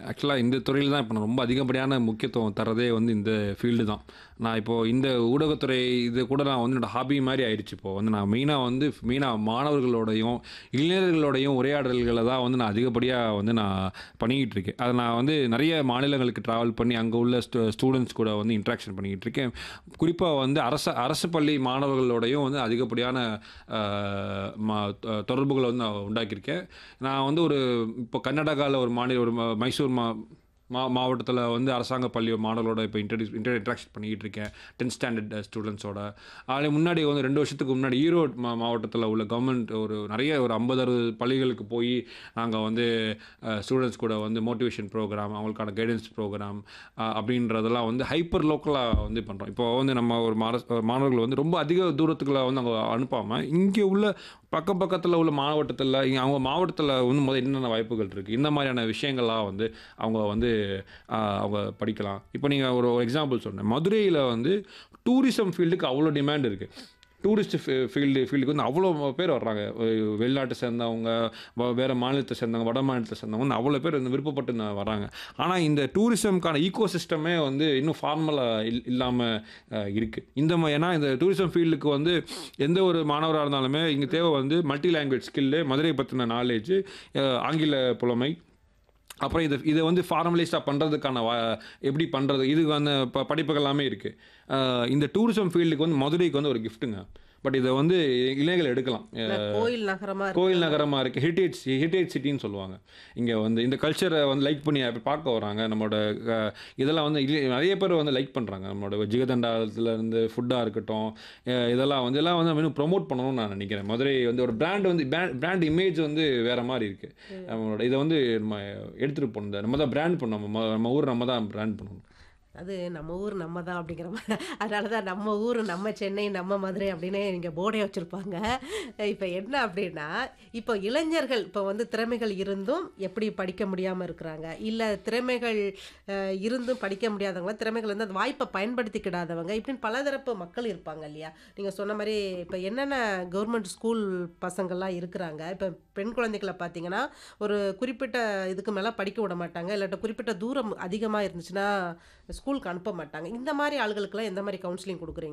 ஆக்சுவலாக இந்த துறையில் தான் இப்போ நான் ரொம்ப அதிகப்படியான முக்கியத்துவம் தரதே வந்து இந்த ஃபீல்டு தான் நான் இப்போது இந்த ஊடகத்துறை இது கூட நான் வந்து என்னோட ஹாபி மாதிரி ஆயிடுச்சு இப்போ வந்து நான் மெயினாக வந்து மெயினாக மாணவர்களோடையும் இளைஞர்களோடையும் உரையாடல்களை தான் வந்து நான் அதிகப்படியாக வந்து நான் பண்ணிக்கிட்டு இருக்கேன் அதை நான் வந்து நிறைய மாநிலங்களுக்கு ட்ராவல் பண்ணி அங்கே உள்ள ஸ்டூ ஸ்டூடெண்ட்ஸ் கூட வந்து இன்ட்ராக்ஷன் பண்ணிக்கிட்டு இருக்கேன் குறிப்பாக வந்து அரசு அரசு பள்ளி மாணவர்களோடையும் வந்து அதிகப்படியான ஆஹ், மா- தொ- தொடர்புகளை வந்து நான் உண்டாக்கியிருக்கேன் நான் வந்து ஒரு இப்போ கர்நாடகாவில் ஒரு மாநில ஒரு ம- மைசூர் மா மா மாவட்டத்தில் வந்து அரசாங்க பள்ளி மாணவர்களோட இப்போ இன்ட்ரடியூஸ் இன்டர் இன்ட்ராக்ஷன் பண்ணிக்கிட்டு இருக்கேன் டென்த் ஸ்டாண்டர்ட் ஸ்டூடெண்ட்ஸோட அதில் முன்னாடி வந்து ரெண்டு வருஷத்துக்கு முன்னாடி ஈரோடு மா மாவட்டத்தில் உள்ள கவர்மெண்ட் ஒரு நிறைய ஒரு ஐம்பது அறுபது பள்ளிகளுக்கு போய் நாங்கள் வந்து ஸ்டூடெண்ட்ஸ் கூட வந்து மோட்டிவேஷன் ப்ரோக்ராம் அவங்களுக்கான கைடன்ஸ் ப்ரோக்ராம் அப்படின்றதெல்லாம் வந்து ஹைப்பர் லோக்கலாக வந்து பண்ணுறோம் இப்போ வந்து நம்ம ஒரு மார மாணவர்கள் வந்து ரொம்ப அதிக தூரத்துக்குள்ள வந்து அவங்க அனுப்பாமல் இங்கே உள்ள பக்கம் பக்கத்தில் உள்ள மாவட்டத்தில் இங்கே அவங்க மாவட்டத்தில் வந்து முதல் என்னென்ன வாய்ப்புகள் இருக்குது இந்த மாதிரியான விஷயங்கள்லாம் வந்து அவங்க வந்து ஆஹ், அவங்க படிக்கலாம் இப்போ நீங்கள் ஒரு எக்ஸாம்பிள் சொன்னேன் மதுரையில் வந்து டூரிசம் ஃபீல்டுக்கு அவ்வளோ டிமாண்ட் இருக்குது டூரிஸ்ட் ஃபீல்டு ஃபீல்டுக்கு வந்து அவ்வளோ பேர் வர்றாங்க அஹ் வெளிநாட்டை சேர்ந்தவங்க வ- வேறு மாநிலத்தை சேர்ந்தவங்க வட மாநிலத்தை சேர்ந்தவங்க வந்து அவ்வளோ பேர் வந்து விருப்பப்பட்டு ந- வராங்க ஆனால் இந்த டூரிசம்க்கான ஈகோ சிஸ்டமே வந்து இன்னும் ஃபார்மலாக இல் இல்லாமல் இருக்குது இந்த மா- ஏன்னா இந்த டூரிசம் ஃபீல்டுக்கு வந்து எந்த ஒரு மாணவராக இருந்தாலுமே இங்கே தேவை வந்து மல்டி லாங்குவேஜ் ஸ்கில்லு மதுரை பற்றின நாலேஜ் ஆங்கில புலமை அப்புறம் இதை இதை வந்து ஃபார்மலைஸ்டாக பண்ணுறதுக்கான வா எப்படி பண்ணுறது இதுக்கு வந்து ப படிப்புகள் எல்லாமே இருக்குது இந்த டூரிசம் ஃபீல்டுக்கு வந்து மதுரைக்கு வந்து ஒரு கிஃப்ட்டுங்க பட் இதை வந்து இளைஞர்கள் எடுக்கலாம் இல்ல, கோயில் நகரமா இருக்கு கோயில் நகரமாக இருக்குது ஹெரிட்டேஜ் ஹெரிட்டேஜ் சிட்டின்னு சொல்லுவாங்க இங்கே வந்து இந்த கல்ச்சரை வந்து லைக் பண்ணி அப்படி பார்க்க வராங்க நம்மளோட அஹ், இதெல்லாம் வந்து இல்லை நிறைய பேர் வந்து லைக் பண்ணுறாங்க நம்மளோட ஜிகதண்டாலத்துல இருந்து ஃபுட்டாக இருக்கட்டும் அஹ், இதெல்லாம் வந்து எல்லாம் வந்து இன்னும் ப்ரொமோட் பண்ணணும்னு நான் நினைக்கிறேன் மதுரை வந்து ஒரு பிராண்ட் வந்து பிராண்ட் இமேஜ் வந்து வேறு மாதிரி இருக்குது நம்மளோட இதை வந்து நம்ம எடுத்துகிட்டு போகணும் நம்ம தான் பிராண்ட் பண்ணணும் நம்ம நம்ம ஊர் நம்ம தான் பிராண்ட் பண்ணணும் அது நம்ம ஊர் நம்ம தான் அப்படிங்கிற மாதிரி அதனால தான் நம்ம ஊர் நம்ம சென்னை நம்ம மதுரை அப்படின்னு இங்கே போர்டே வச்சுருப்பாங்க இப்போ என்ன அப்படின்னா இப்போ இளைஞர்கள் இப்போ வந்து திறமைகள் இருந்தும் எப்படி படிக்க முடியாமல் இருக்கிறாங்க இல்லை திறமைகள் அஹ், இருந்தும் படிக்க முடியாதவங்க திறமைகள் வந்து அந்த வாய்ப்பை பயன்படுத்திக்கிடாதவங்க இப்படின்னு பலதரப்பு மக்கள் இருப்பாங்க இல்லையா நீங்கள் சொன்ன மாதிரி இப்போ என்னென்ன கவர்மெண்ட் ஸ்கூல் பசங்கள்லாம் இருக்கிறாங்க இப்போ பெண் குழந்தைகளை பார்த்தீங்கன்னா ஒரு குறிப்பிட்ட இதுக்கு மேலே படிக்க விட மாட்டாங்க இல்லாட்ட குறிப்பிட்ட தூரம் அதிகமாக இருந்துச்சுன்னா ஸ்கூலுக்கு அனுப்ப மாட்டாங்க இந்த மாதிரி ஆளுகளுக்கெல்லாம் எந்த மாதிரி கவுன்சிலிங் கொடுக்குறீங்க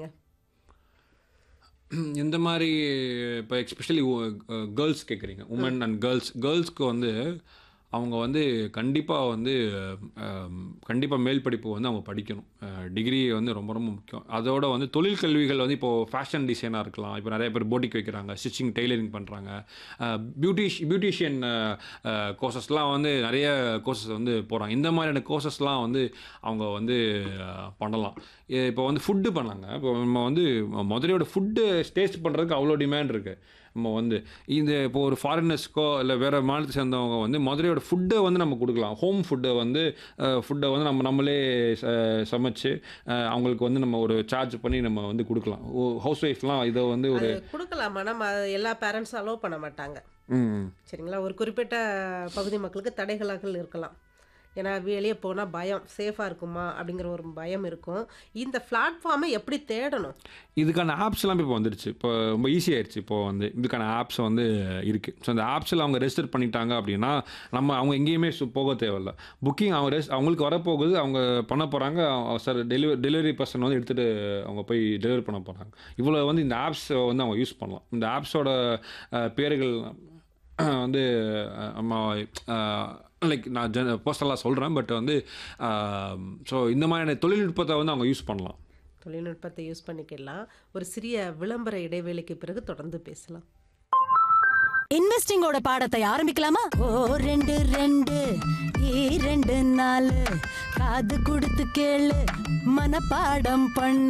இந்த மாதிரி இப்போ எஸ்பெஷலி கேர்ள்ஸ் கேட்குறீங்க உமன் அண்ட் கேர்ள்ஸ் கேர்ள்ஸ்க்கு வந்து அவங்க வந்து கண்டிப்பாக வந்து கண்டிப்பாக மேல் படிப்பு வந்து அவங்க படிக்கணும் டிகிரி வந்து ரொம்ப ரொம்ப முக்கியம் அதோட வந்து தொழில் கல்விகள் வந்து இப்போது ஃபேஷன் டிசைனாக இருக்கலாம் இப்போ நிறைய பேர் போட்டிக் வைக்கிறாங்க ஸ்டிச்சிங் டெய்லரிங் பண்ணுறாங்க பியூட்டிஷ் பியூட்டிஷியன் கோர்சஸ்லாம் வந்து நிறைய கோர்சஸ் வந்து போகிறாங்க இந்த மாதிரியான கோர்சஸ்லாம் வந்து அவங்க வந்து அஹ், பண்ணலாம் இ- இப்போ வந்து ஃபுட்டு பண்ணாங்க இப்போ நம்ம வந்து மதுரையோட ஃபுட்டு டேஸ்ட் பண்ணுறதுக்கு அவ்வளோ டிமாண்ட் இருக்குது நம்ம வந்து இந்த இப்போ ஒரு ஃபாரினர்ஸ்க்கோ இல்லை வேறு மாநிலத்தை சேர்ந்தவங்க வந்து மதுரையோட ஃபுட்டை வந்து நம்ம கொடுக்கலாம் ஹோம் ஃபுட்டை வந்து ஃபுட்டை வந்து நம்ம நம்மளே ச- சமைச்சு அஹ், அவங்களுக்கு வந்து நம்ம ஒரு சார்ஜ் பண்ணி நம்ம வந்து கொடுக்கலாம் ஹவுஸ் ஒய்ஃப்லாம் இதை வந்து ஒரு அது கொடுக்கலாமா நம்ம அது எல்லா பேரண்ட்ஸும் அலோவ் பண்ண மாட்டாங்க ம் சரிங்களா ஒரு குறிப்பிட்ட பகுதி மக்களுக்கு தடைகளாக இருக்கலாம் ஏன்னா வெளியே போனால் பயம் சேஃபாக இருக்குமா அப்படிங்கிற ஒரு பயம் இருக்கும் இந்த பிளாட்ஃபார்மை எப்படி தேடணும் இதுக்கான ஆப்ஸ்லாம் இப்போ வந்துடுச்சு இப்போ ரொம்ப ஈஸியாகிடுச்சு இப்போ வந்து இதுக்கான ஆப்ஸ் வந்து இருக்குது ஸோ அந்த ஆப்ஸில் அவங்க ரெஜிஸ்டர் பண்ணிட்டாங்க அப்படின்னா நம்ம அவங்க எங்கேயுமே சு- போக தேவையில்ல புக்கிங் அவங்க ரெஸ் அவங்களுக்கு வரப்போகுது அவங்க பண்ண போகிறாங்க சார் டெலிவரி டெலிவரி பர்சன் வந்து எடுத்துகிட்டு அவங்க போய் டெலிவரி பண்ண போகிறாங்க இவ்வளோ வந்து இந்த ஆப்ஸ் வந்து அவங்க யூஸ் பண்ணலாம் இந்த ஆப்ஸோட பேர்கள் வந்து அஹ், அம்மா லைக் நான் ஜென பர்சனலாக சொல்கிறேன் பட் வந்து ஸோ இந்த மாதிரியான தொழில்நுட்பத்தை வந்து அவங்க யூஸ் பண்ணலாம் தொழில்நுட்பத்தை யூஸ் பண்ணிக்கலாம் ஒரு சிறிய விளம்பர இடைவேளைக்கு பிறகு தொடர்ந்து பேசலாம் இன்வெஸ்டிங்கோட பாடத்தை ஆரம்பிக்கலாமா ஓ ரெண்டு ரெண்டு இரண்டு நாலு காது கொடுத்து கேளு மனப்பாடம் பண்ணு